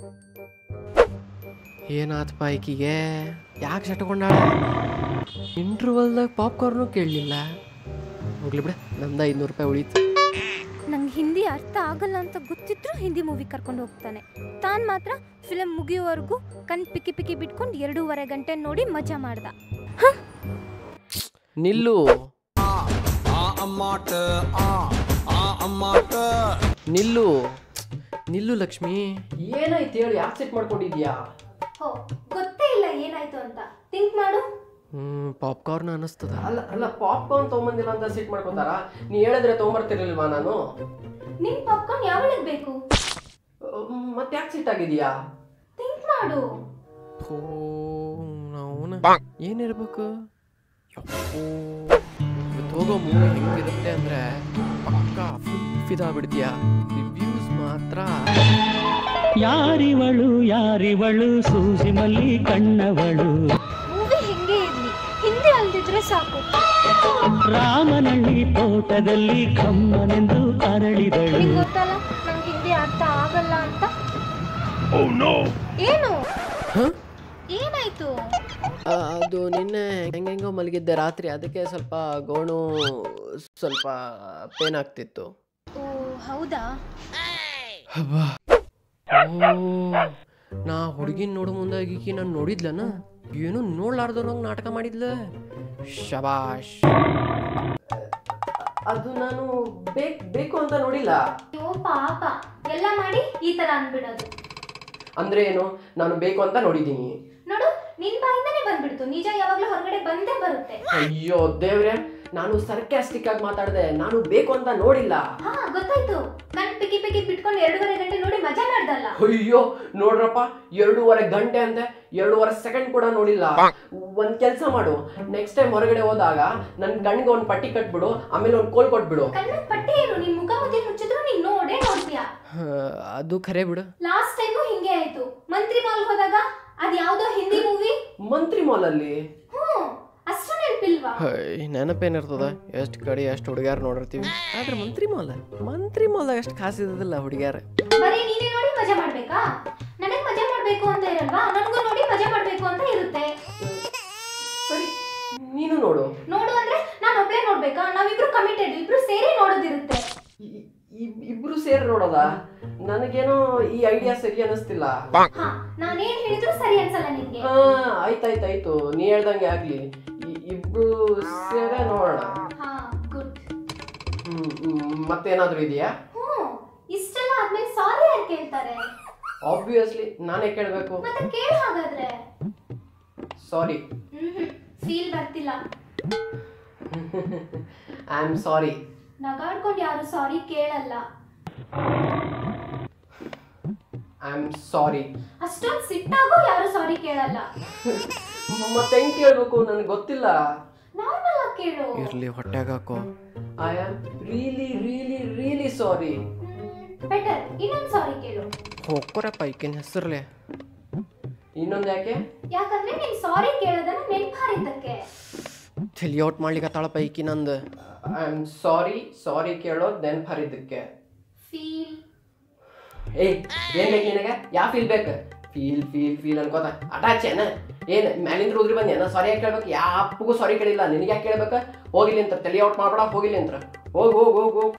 ಏನಾತಪ್ಪ ಈಕಿಗೆ ಯಾಕೆ ಸಟ್ಕೊಂಡಾಳ ಇಂಟ್ರ್ವಲ್ದಾಗ ಪಾಪ್ಕಾರ್ನು ಕೇಳಲಿಲ್ಲ ಹೋಗ್ಲಿ ಬಿಡ ನಮ್ದು ಐದುನೂರು ರೂಪಾಯಿ ಉಳೀತು ನಂಗೆ ಹಿಂದಿ ಅರ್ಥ ಆಗಲ್ಲ ಅಂತ ಗೊತ್ತಿದ್ರು ಹಿಂದಿ ಮೂವಿ ಕರ್ಕೊಂಡು ಹೋಗ್ತಾನೆ ತಾನು ಮಾತ್ರ ಫಿಲಮ್ ಮುಗಿಯೋವರೆಗೂ ಕಣ್ ಪಿಕ್ಕಿ ಪಿಕ್ಕಿ ಬಿಟ್ಕೊಂಡು ಎರಡೂವರೆ ಗಂಟೆ ನೋಡಿ ಮಜಾ ಮಾಡ್ದ ನಿಲ್ಲು ನಿಲ್ಲು ನಿಲ್ಲು ಲಕ್ಷ್ಮಿ ಏನಾಯ್ತು ಹೇಳು ಯಾಕೆ ಸೆಟ್ ಮಾಡ್ಕೊಂಡಿದ್ಯಾ ಹೋ ಗೊತ್ತೇ ಇಲ್ಲ ಏನಾಯ್ತು ಅಂತ ಥಿಂಕ್ ಮಾಡು ಹ್ಮ್ ಪಾಪ್ಕಾರ್ನ್ ಅನಿಸ್ತದ ಅಲ್ಲ ಅಲ್ಲ ಪಾಪ್ಕಾರ್ನ್ ತೊಗೊಂಬಂದಿಲ್ಲ ಅಂತ ಸೆಟ್ ಮಾಡ್ಕೊತಾರ ನೀ ಹೇಳಿದ್ರೆ ತೊಗೊಂಬರ್ತಿರ್ಲಿಲ್ವಾ ನಾನು ನಿನ್ ಪಾಪ್ಕಾರ್ನ್ ಯಾವಳಿಗೆ ಬೇಕು ಮತ್ತೆ ಯಾಕೆ ಸೆಟ್ ಆಗಿದ್ಯಾ ಥಿಂಕ್ ಮಾಡು ಅವನ ಏನಿರ್ಬೇಕು ಯಪ್ಪೋ, ಇವತ್ತು ಹೋಗೋ ಮೂವಿ ಹೆಂಗಿರುತ್ತೆ ಅಂದ್ರೆ ಪಕ್ಕ ಫುಲ್ ಫಿದಾ ಬಿಡ್ತೀಯಾ ರಿವ್ಯೂಸ್ ಮಾತ್ರ ಯಾರಿವಳು ಯಾರಿವಳು ಸೂಜಿ ಮಲ್ಲಿ ಕಣ್ಣವಳು ಮೂವಿ ಹಿಂಗೆ ಇರ್ಲಿ ಹಿಂದಿ ಅಲ್ದಿದ್ರೆ ಸಾಕು ರಾಮನಳ್ಳಿ ತೋಟದಲ್ಲಿ ಕಮ್ಮನೆಂದು ಅರಳಿದಳು ನಿಂಗೆ ಗೊತ್ತಲ್ಲ ನಂಗೆ ಹಿಂದಿ ಅರ್ಥ ಆಗಲ್ಲ ಅಂತ ಏನು ಹ? ಏನಾಯ್ತು ಆ, ಅದು ನಿನ್ನೆ ಹೆಂಗೆಂಗೋ ಮಲಗಿದ್ದೆ ರಾತ್ರಿ ಅದಕ್ಕೆ ಸ್ವಲ್ಪ ಗೋಣು ಸ್ವಲ್ಪ ಪೇನ್ ಆಗ್ತಿತ್ತು ಓ ಹೌದಾ ಓ, ನಾ ಹುಡುಗಿನ ನೋಡೋ ಮುಂದಾಗಿ ಈಕಿ ನಾನು ನೋಡಿದ್ಲನ ಏನು ನೋಡ್ಲಾರ್ದವ್ರಂಗೆ ನಾಟಕ ಮಾಡಿದ್ಲ ಶಬಾಷ್ ಅದು ನಾನು ಬೇಕು ಬೇಕು ಅಂತ ನೋಡಿಲ್ಲ ಅಯ್ಯೋ ಪಾಪ ಎಲ್ಲ ಮಾಡಿ ಈ ತರ ಅನ್ಬಿಡೋದು ಅಂದ್ರೆ ಏನು ನಾನು ಬೇಕು ಅಂತ ನೋಡಿದ್ದೀನಿ ನೋಡು ನಿನ್ ಬಾಯಿಂದಾನೇ ಬಂದ್ಬಿಡ್ತು ನಿಜ ಯಾವಾಗ್ಲೂ ಹೊರಗಡೆ ಬಂದೇ ಬರುತ್ತೆ ಅಯ್ಯೋ ದೇವ್ರೆ ನಾನು ಸರ್ಕ್ಯಾಸ್ಟಿಕ್ ಆಗಿ ಮಾತಾಡಿದೆ ನಾನು ಬೇಕು ಅಂತ ನೋಡಿಲ್ಲ ಹಾ ಗೊತ್ತಾಯ್ತು ಕಣ್ ಪಿಕ್ಕಿ ಪಿಕ್ಕಿ ಬಿಟ್ಕೊಂಡು ಎರಡೂವರೆ ಗಂಟೆ ನೋಡಿ ಮಜಾ ಮಾಡ್ದಲ್ಲ ಅಯ್ಯೋ ನೋಡ್ರಪ್ಪ ಎರಡೂವರೆ ಗಂಟೆ ಅಂತೆ ಎರಡೂವರೆ ಸೆಕೆಂಡ್ ಕೂಡ ನೋಡಿಲ್ಲ ಒಂದ್ ಕೆಲ್ಸ ಮಾಡು ನೆಕ್ಸ್ಟ್ ಟೈಮ್ ಹೊರಗಡೆ ಹೋದಾಗ ನನ್ ಕಣ್ಗೆ ಒಂದ್ ಪಟ್ಟಿ ಕಟ್ಬಿಡು ಆಮೇಲೆ ಒಂದ್ ಕೋಲ್ ಕೊಟ್ಬಿಡು ಕಣ್ಣ ಪಟ್ಟಿ ಏನು ನಿನ್ ಮುಖ ಮುದ್ದೆ ಮುಚ್ಚಿದ್ರು ನೀನ್ ನೋಡೇ ನೋಡ್ತೀಯ ಅದು ಖರೆ ಬಿಡು ಲಾಸ್ಟ್ ಟೈಮು ಹಿಂಗೆ ಆಯ್ತು ಮಂತ್ರಿ ಮಾಲ್ ಹೋದಾಗ ಅದ್ ಯಾವ್ದೋ ಹಿಂದಿ ಮೂವಿ ಮಂತ್ರಿ ಮಾಲ್ ಅಲ್ಲಿ ಹ್ಮ್ ಅಷ್ಟು ನೆನಪಿಲ್ವಾ ನೆನಪೇನಿರ್ತದ ಎಷ್ಟು ಕಡೆ ಎಷ್ಟು ಹುಡುಗ್ಯಾರ ನೋಡಿರ್ತೀವಿ ಆದ್ರೆ ಮಂತ್ರಿ ಮಾಲ್ ಮಂತ್ರಿ ಮಾಲ್ ಎಷ್ಟು ಖಾಸಿದಲ್ಲ ಹುಡುಗ್ಯಾರ ಬರೀ ನೀನೇ ನೋಡಿ ಮಜಾ ಮಾಡ್ಬೇಕಾ ನನಗ್ ಮಜಾ ಮಾಡ್ಬೇಕು ಅಂತ ಇರಲ್ವಾ ನನಗೂ ನೋಡಿ ಮಜಾ ಮಾಡ್ಬೇಕು ಅಂತ ಇರುತ್ತೆ ಸರಿ ನೀನು ನೋಡು ನೋಡು ಅಂದ್ರೆ ನಾನು ಒಬ್ಳೆ ನೋಡ್ಬೇಕಾ ನಾವಿಬ್ರು ಕಮಿಟೆಡ್ ಇಬ್ರು ಸೇರಿ ನೋಡೋದಿರುತ್ತೆ ಇ- ಇ- ಇಬ್ರು ಸೇರಿ ನೋಡೋದಾ ನನಗೇನೋ ಈ ಐಡಿಯಾ ಸರಿ ಅನಿಸ್ತಿಲ್ಲ ಹಾ ನಾನೇನ್ ಹೇಳಿದ್ರು ಸರಿ ಅನ್ಸಲ್ಲ ನಿನ್ಗೆ ಆ, ಆಯ್ತಾಯ್ತಾಯ್ತು ನೀ ಹೇಳ್ದಂಗೆ ಆಗ್ಲಿ ಈ- ಇಬ್ರು ಸೇರೇ ನೋಡೋಣ ಹಾ ಗುಡ್ ಹ್ಮ್ ಹ್ಮ್, ಮತ್ತೇನಾದ್ರೂ ಇದೆಯಾ ಹ್ಮ್ ಇಷ್ಟೆಲ್ಲ ಆದ್ಮೇಲೆ ಸಾರಿ ಯಾರು ಕೇಳ್ತಾರೆ ಆಬ್ವಿಯಸ್ಲಿ ನಾನೇ ಕೇಳಬೇಕು ಮತ್ತೆ ಕೇಳ ಹಾಗಾದ್ರೆ ಸಾರಿ ಹ್ಮ್ ಫೀಲ್ ಬರ್ತಿಲ್ಲ ಐ ಆಮ್ ಸಾರಿ ನಗಾಡ್ಕೊಂಡು ಯಾರು ಸಾರಿ ಕೇಳಲ್ಲ ಐ ಆಮ್ ಸಾರಿ ಅಷ್ಟೊಂದು ಸಿಟ್ಟಾಗೂ ಯಾರು ಸಾರಿ ಕೇಳಲ್ಲ ಮತ್ತೆ ಹೆಂಗ್ ಕೇಳ್ಬೇಕು ನನಗೆ ಗೊತ್ತಿಲ್ಲ ನಾರ್ಮಲ್ ಆಗಿ ಕೇಳು ಇರ್ಲಿ ಹೊಟ್ಟೆಗೆ ಹಾಕೋ I am really really really sorry better ಇನ್ನೊಂದು ಸಾರಿ ಕೇಳು ಹೋಗ್ಕೊರಪ್ಪ ಈಕಿನ ಹೆಸರ್ಲೆ ಇನ್ನೊಂದು ಯಾಕೆ ಯಾಕಂದ್ರೆ ನೀನ್ ಸಾರಿ ಕೇಳೋದನ್ನ ನೆನ್ಪಾರಿದ್ದಕ್ಕೆ ತಲಿ ಔಟ್ ಮಾಡ್ಲಿಕ್ಕೆ ತಾಳಪ್ಪ ಈಕಿ ನಂದು ಐ ಆಮ್ ಸಾರಿ ಸಾರಿ ಕೇಳೋದು ನೆನ್ಪರಿದ್ದಕ್ಕೆ ಫೀಲ್ ಏಯ್ ಏನ್ ಬೇಕು ನಿನಗೆ ಯಾ ಫೀಲ್ ಬೇಕು ಫೀಲ್ ಫೀಲ್ ಫೀಲ್ ಅನ್ಕೋತ ಅಟ್ಯಾಚ್ ಏನ ಏನ್ ಮ್ಯಾಲಿಂದ ಹೋದ್ರಿ ಬಂದೆ ನಾ ಸಾರಿ ಯಾಕೆ ಕೇಳ್ಬೇಕು ಯಾ ಅಪ್ಪಗೂ ಸಾರಿ ಕೇಳಿಲ್ಲ ನಿನಗೆ ಯಾಕೆ ಕೇಳ್ಬೇಕು ಹೋಗಿಲಿ ಅಂತ ತಲೆ ಔಟ್ ಮಾಡ್ಬೇಡ ಹೋಗಿಲಿ ಅಂತ ಹೋಗ್ ಹೋಗ್ ಹೋಗ್ ಹೋಗ್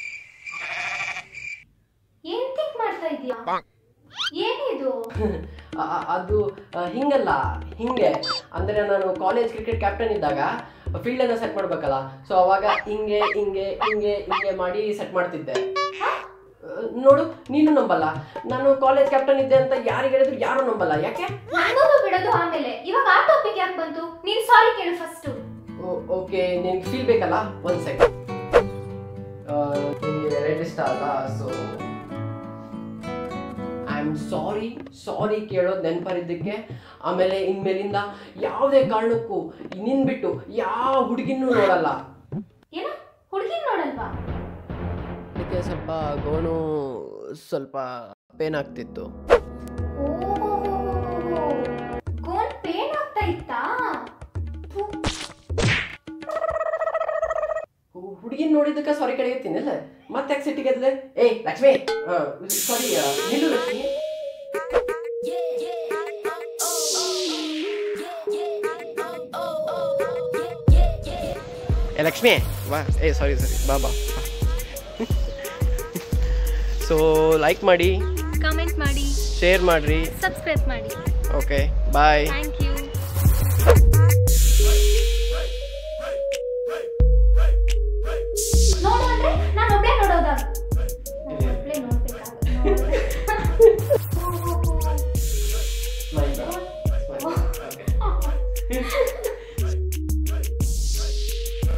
ಏನ್ ಥಿಂಕ್ ಮಾಡ್ತಾ ಇದೀಯಾ ಏನಿದು ಅ- ಅ- ಅದು ಆ, ಹಿಂಗಲ್ಲ ಹಿಂಗೆ ಅಂದ್ರೆ ನಾನು ಕಾಲೇಜ್ ಕ್ರಿಕೆಟ್ ಕ್ಯಾಪ್ಟನ್ ಇದ್ದಾಗ ಫೀಲ್ಡ್ ಅನ್ನ ಸೆಟ್ ಮಾಡ್ಬೇಕಲ್ಲ ಸೊ ಅವಾಗ ಹಿಂಗೆ ಹಿಂಗೆ ಹಿಂಗೆ ಹಿಂಗೆ ಮಾಡಿ ಸೆಟ್ ಮಾಡ್ತಿದ್ದೆ ಆ, ನೋಡು ನೀನು ನಂಬಲ್ಲ ನಾನು ಕಾಲೇಜ್ ಕ್ಯಾಪ್ಟನ್ ಇದ್ದೆ ಅಂತ ಯಾರಿಗೆ ಹೇಳಿದ್ರು ಯಾರು ನಂಬಲ್ಲ ಯಾಕೆ ನಂಗೋದು ಬಿಡೋದು ಆಮೇಲೆ ಇವಾಗ ಆ ಟಾಪಿಕ್ ಯಾಕೆ ಬಂತು ನೀನ್ ಸಾರಿ ಕೇಳು ಫಸ್ಟ್ ಓಕೆ ನಿನ್ಗೆ ಫೀಲ್ ಬೇಕಲ್ಲ ಒಂದ್ ಸೆಕೆಂಡ್ ನಿಮಗೆ ವೆರೈಟಿ ಇಷ್ಟ ಅಲ್ಲ so I am sorry sorry ಕೇಳೋದು ನೆನಪರಿದ್ದಕ್ಕೆ ಆಮೇಲೆ ಇನ್ಮೇಲಿಂದ ಯಾವುದೇ ಕಾರಣಕ್ಕೂ ನಿನ್ ಬಿಟ್ಟು ಯಾವ ಹುಡುಗಿನೂ ನೋಡಲ್ಲ ಏನ ಹುಡುಗಿನ್ ನೋಡಲ್ವಾ ಅದಕ್ಕೆ ಸ್ವಲ್ಪ ಗೋಣು ಸ್ವಲ್ಪ ಪೇನ್ ಆಗ್ತಿತ್ತು ಗೋನ್ ಪೇನ್ ಆಗ್ತಾ ಇತ್ತಾ ಥು, ಹುಡುಗಿನ ನೋಡಿದ್ದಕ್ಕೆ ಸಾರಿ ಕಡೆಗೆ ತಿನ್ನಲ್ಲ ಮತ್ತೆ ಯಾಕೆ ಸಿಟ್ಟಿಗೆ ಏಯ್ ಲಕ್ಷ್ಮಿ ಸಾರಿ ನಿಲ್ಲು ಲಕ್ಷ್ಮಿ ಏ ಲಕ್ಷ್ಮಿ ಬಾ ಏ ಸಾರಿ ಸಾರಿ ಬಾ ಬಾ ಸೊ ಲೈಕ್ ಮಾಡಿ ಕಮೆಂಟ್ ಮಾಡಿ ಶೇರ್ ಮಾಡಿರಿ ಸಬ್ಸ್ಕ್ರೈಬ್ ಮಾಡಿ ಓಕೆ ಬಾಯ್ ಥ್ಯಾಂಕ್ ಯು